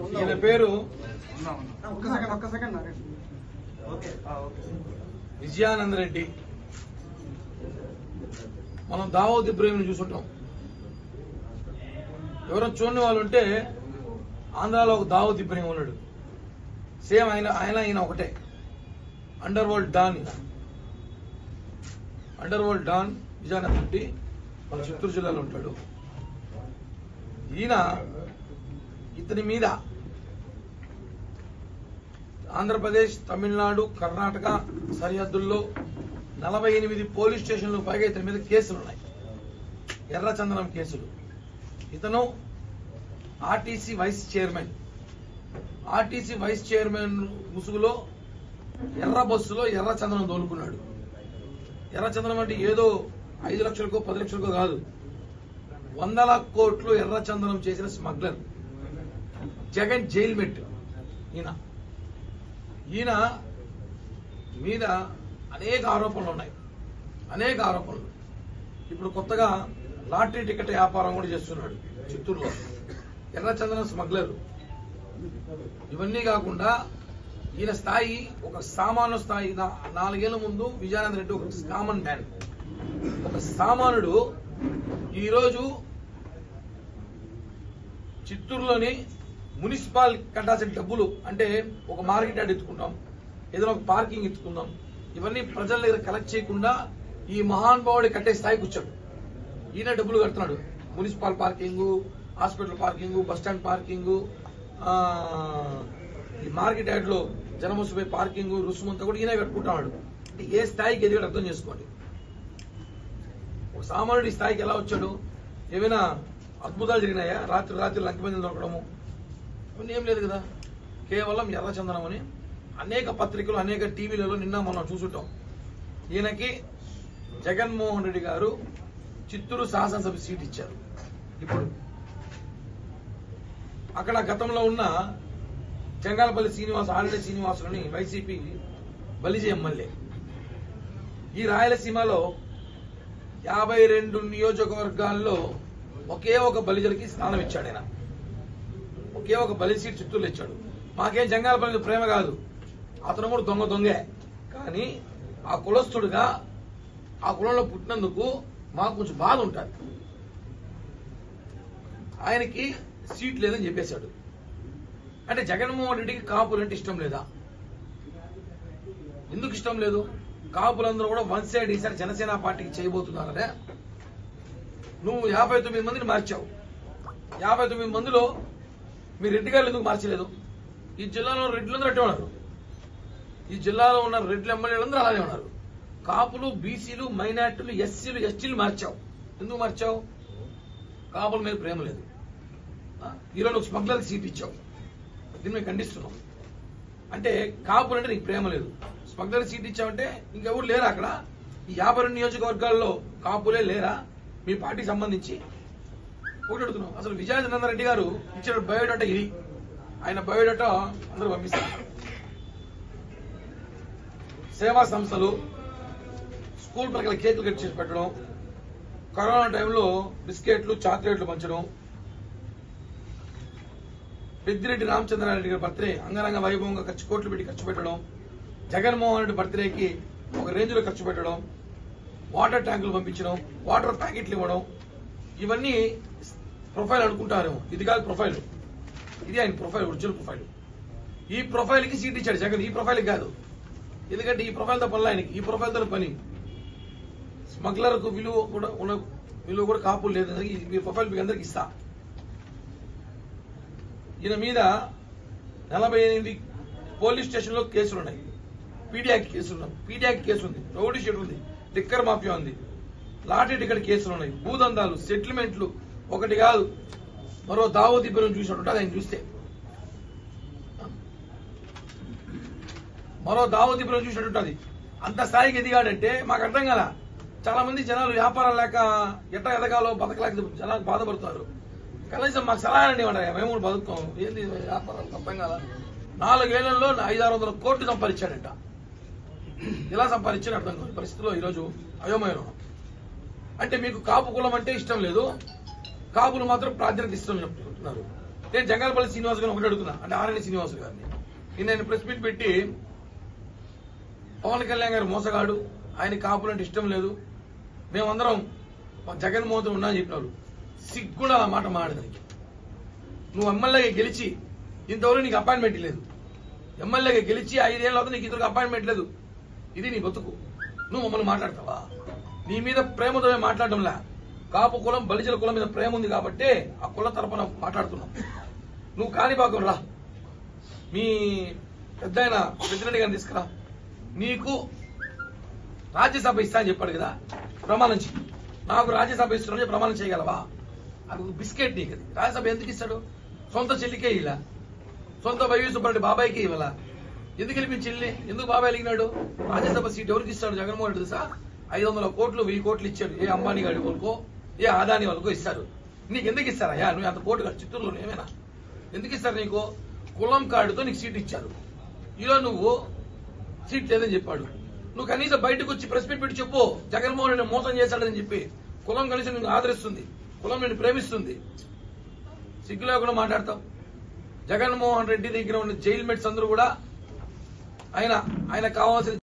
ఈయన పేరు ఒక్క సెకండ్ ఒక్క second Naresh okay okay Vijayananda Reddy మనం దావోద్ ఇబ్రహీంని చూసుంటాం ఎవరైనా చూడని వాళ్ళు ఉంటే ఆంధ్రాలో ఒక దావోద్ ఇబ్రహీం ఉన్నాడు సేమ్ ఆయన ఆయన ఈయన ఒకటే అండర్ వరల్డ్ డాన్ ఈయన under world don Vijayananda Reddy మన చిత్తూరు జిల్లాలో ఉంటాడు ఈయన ఇతని మీద ఆంధ్రప్రదేశ్ తమిళనాడు కర్ణాటక సరిహద్దుల్లో నలభై ఎనిమిది పోలీస్ స్టేషన్లు పైగా ఇతని మీద కేసులు ఉన్నాయి ఎర్రచందనం కేసులు ఇతను RTC vice chairman RTC vice chairman ముసుగులో ఎర్ర బస్సులో ఎర్రచందనం తోలుకున్నాడు ఎర్రచందనం అంటే ఏదో ఐదు లక్షలకో పది లక్షలకో కాదు వందల కోట్లు ఎర్రచందనం చేసిన స్మగ్లర్ జగన్ జైల్ మెట్ ఈయన ఈయన మీద అనేక ఆరోపణలు ఉన్నాయి అనేక ఆరోపణలు ఇప్పుడు కొత్తగా లాటరీ టికెట్ వ్యాపారం కూడా చేస్తున్నాడు చిత్తూరులో ఎర్రచందనం స్మగ్లర్ ఇవన్నీ కాకుండా ఈయన స్థాయి ఒక సామాన్య స్థాయి నా- నాలుగేళ్ల ముందు విజయానంద రెడ్డి ఒక కామన్ మ్యాన్ ఒక సామాన్యుడు ఈరోజు చిత్తూరులోని మున్సిపాల్ కట్టాల్సిన డబ్బులు అంటే ఒక మార్కెట్ యార్డ్ ఎత్తుకుంటాం ఏదైనా ఒక పార్కింగ్ ఎత్తుకుందాం ఇవన్నీ ప్రజల దగ్గర కలెక్ట్ చేయకుండా ఈ మహానుభావుడి కట్టే స్థాయికి వచ్చాడు ఈయన డబ్బులు కడుతున్నాడు municipal parking hospital parking bus stand parking ఈ మార్కెట్ యార్డ్ లో జనం వస్తుపోయి పార్కింగ్ రుసుమంతా కూడా ఈయన కట్టుకుంటున్నాడు అంటే ఏ స్థాయికి ఎదిగాడు అర్థం చేసుకోండి ఒక సామాన్యుడి స్థాయికి ఎలా వచ్చాడు ఏమైనా అద్భుతాలు జరిగినాయా రాత్రి రాత్రి లంకమంది దొరకడము ఇవన్నీ ఏం లేదు కదా కేవలం ఎర్రచందనం అని అనేక పత్రికలు అనేక టీవీలలో నిన్న మనం చూసుంటాం ఈయనకి జగన్మోహన్ రెడ్డి గారు చిత్తూరు శాసనసభ సీట్ ఇచ్చారు ఇప్పుడు అక్కడ గతంలో ఉన్న చెంగాలపల్లి శ్రీనివాస్ ఆల్రెడ్డి శ్రీనివాసులని వైసీపీ బలిజే ఎమ్మెల్యే ఈ రాయలసీమలో యాభై రెండు నియోజకవర్గాల్లో ఒకే ఒక బలిజలకి స్థానం ఇచ్చాడు ఆయన ఒకే ఒక బలి సీట్ చిత్తూరులో ఇచ్చాడు మాకేం జంగాలపల్లి మీద ప్రేమ కాదు అతను కూడా దొంగ దొంగే కానీ ఆ కులస్తుడుగా ఆ కులంలో పుట్టినందుకు మాకు కొంచెం బాధ ఉంటుంది ఆయనకి సీట్ లేదని చెప్పేశాడు అంటే జగన్మోహన్ రెడ్డికి కాపులంటే ఇష్టం లేదా ఎందుకు ఇష్టం లేదు కాపులందరూ కూడా వన్ సైడ్ ఈసారి జనసేన పార్టీకి చేయబోతున్నారనే నువ్వు యాభై తొమ్మిది మందిని మార్చావు యాభై తొమ్మిది మందిలో మీ రెడ్డి గారు ఎందుకు మార్చలేదు ఈ జిల్లాలో రెడ్లందరూ అట్టే ఉన్నారు ఈ జిల్లాలో ఉన్న రెడ్ల ఎమ్మెల్యేలందరూ అలాగే ఉన్నారు కాపులు బీసీలు మైనార్టీలు ఎస్సీలు ఎస్టీలు మార్చావు ఎందుకు మార్చావు కాపుల మీద ప్రేమ లేదు ఆ? ఈరోజు ఒక స్మగ్లర్కి సీట్ ఇచ్చావు దీన్ని మేము ఖండిస్తున్నాం అంటే కాపులు అంటే నీకు ప్రేమ లేదు స్మగ్లర్ సీట్ ఇచ్చావంటే ఇంకెవరు లేరా అక్కడ ఈ యాభై రెండు నియోజకవర్గాల్లో కాపులే లేరా మీ పార్టీకి సంబంధించి ఒకటి అడుగుతున్నాం అసలు విజయానంద రెడ్డి గారు ఇచ్చిన బయోడేటా ఇది ఆయన బయోడేటా అందరూ పంపిస్తారు సేవా సంస్థలు స్కూల్ పిల్లల కేకులు కట్ చేసి పెట్టడం కరోనా టైంలో బిస్కెట్లు చాక్లెట్లు పంచడం పెద్దిరెడ్డి రామచంద్రారెడ్డి గారి బర్త్డే అంగరంగ వైభవంగా ఖర్చు కోట్లు పెట్టి ఖర్చు పెట్టడం జగన్మోహన్ రెడ్డి బర్త్డేకి ఒక రేంజ్ లో ఖర్చు పెట్టడం వాటర్ ట్యాంకులు పంపించడం వాటర్ ప్యాకెట్లు ఇవ్వడం ఇవన్నీ ప్రొఫైల్ అనుకుంటారేమో ఇది కాదు ప్రొఫైల్ ఇది ఆయన ప్రొఫైల్ ఒరిజినల్ ప్రొఫైల్ ఈ ప్రొఫైల్ కి సీట్ ఇచ్చాడు జగన్ ఈ ప్రొఫైల్ కాదు ఎందుకంటే ఈ ప్రొఫైల్ తో పనులు ఆయనకి ఈ ప్రొఫైల్ తో పని స్మగ్లర్ కు విలువ కూడా ఉన్న విలువ కూడా కాపులు లేదు ఈ మీ ప్రొఫైల్ మీకు అందరికి ఇస్తా ఈయన మీద నలభై ఎనిమిది పోలీస్ స్టేషన్ లో కేసులు ఉన్నాయి పీడియాక్ కేసులు ఉన్నాయి పీడియాక్ కేసు ఉంది రౌడీ షీట్ ఉంది లిక్కర్ మాఫియా ఉంది లాటరీ టికెట్ కేసులు ఉన్నాయి భూదందాలు సెటిల్మెంట్లు ఒకటి కాదు మరో దావోద్ ఇబ్బంది చూసినట్టు ఆయన చూస్తే మరో దావోద్ ఇబ్బంది చూసినట్టుంటది అంత స్థాయికి ఎదిగాడంటే మాకు అర్థం కదా చాలా మంది జనాలు వ్యాపారం లేక ఎట్లా ఎదగాలో బతకలేక జనాలు బాధపడుతున్నారు కనీసం మాకు సలహాలండి ఇవ్వండి మేము కూడా బతుకుతాం ఏంది వ్యాపారం అర్థం కదా నాలుగేళ్లలో ఐదారు వందల కోట్లు సంపాదించాడంట ఎలా సంపాదించాడు అర్థం కాదు పరిస్థితిలో ఈరోజు అయోమయం ఉన్నాం. అంటే మీకు కాపు కులం అంటే ఇష్టం లేదు కాపులు మాత్రం ప్రాధాన్యత ఇష్టం చెప్తున్నారు నేను జంగాలపల్లి శ్రీనివాస్ గారిని ఒకటి అడుగుతున్నా అంటే ఆర్ఎన్ శ్రీనివాస్ గారిని నిన్న ఆయన ప్రెస్ మీట్ పెట్టి పవన్ కళ్యాణ్ గారు మోసగాడు ఆయన కాపులంటే ఇష్టం లేదు మేమందరం మా జగన్మోహన్ రెడ్డి ఉన్నా అని చెప్పినారు సిగ్గుడా ఆ మాట మాడదానికి నువ్వు ఎమ్మెల్యేగా గెలిచి ఇంతవరకు నీకు అపాయింట్మెంట్ లేదు ఎమ్మెల్యేగా గెలిచి ఐదేళ్ళ అవుతుంది నీకు ఇంతవరకు అపాయింట్మెంట్ లేదు ఇది నీ బతుకు నువ్వు మమ్మల్ని మాట్లాడతావా నీ మీద ప్రేమతో మేము మాట్లాడడంలా కాపు కులం బలిజల కులం మీద ప్రేమ ఉంది కాబట్టి ఆ కుల తరపున మాట్లాడుతున్నాం నువ్వు కాణిపాకం రా మీ పెద్ద ఆయన పెద్దిరెడ్డి గారిని తీసుకురా నీకు రాజ్యసభ ఇస్తా అని చెప్పాడు కదా ప్రమాణం చెయ్యి నాకు రాజ్యసభ ఇస్తున్నా చెప్పి ప్రమాణం చేయగలవా అది ఒక బిస్కెట్ నీకు అది రాజ్యసభ ఎందుకు ఇస్తాడు సొంత చెల్లికే ఇలా సొంత వైవి సుబ్బారెడ్డి బాబాయ్కి ఇవ్వాల ఎందుకు వెళ్ళి చెల్లి ఎందుకు బాబాయ్ వెలిగినాడు రాజ్యసభ సీట్ ఎవరికి ఇస్తాడు జగన్మోహన్ రెడ్డి తెలుసా ఐదు వందల కోట్లు వెయ్యి కోట్లు ఇచ్చాడు ఏ అంబానీ గాడి వాళ్ళకో ఏ ఆదాని వాళ్ళకో ఇస్తారు నీకు ఎందుకు ఇస్తారయ్యా నువ్వు అంత కోటు కాదు చిత్తూరులో ఏమైనా ఎందుకు ఇస్తారు నీకు కులం కార్డుతో నీకు సీట్ ఇచ్చారు ఈలో నువ్వు సీట్ లేదని చెప్పాడు నువ్వు కనీసం బయటకు వచ్చి ప్రెస్ మీట్ పెట్టి చెప్పు జగన్మోహన్ రెడ్డి మోసం చేశాడని చెప్పి కులం కలిసి నిన్ను ఆదరిస్తుంది కులం నిన్ను ప్రేమిస్తుంది సిగ్గు లేకుండా మాట్లాడతావు జగన్మోహన్ రెడ్డి దగ్గర ఉన్న జైల్ మేట్స్ అందరూ కూడా ఆయన ఆయన కావాల్సిన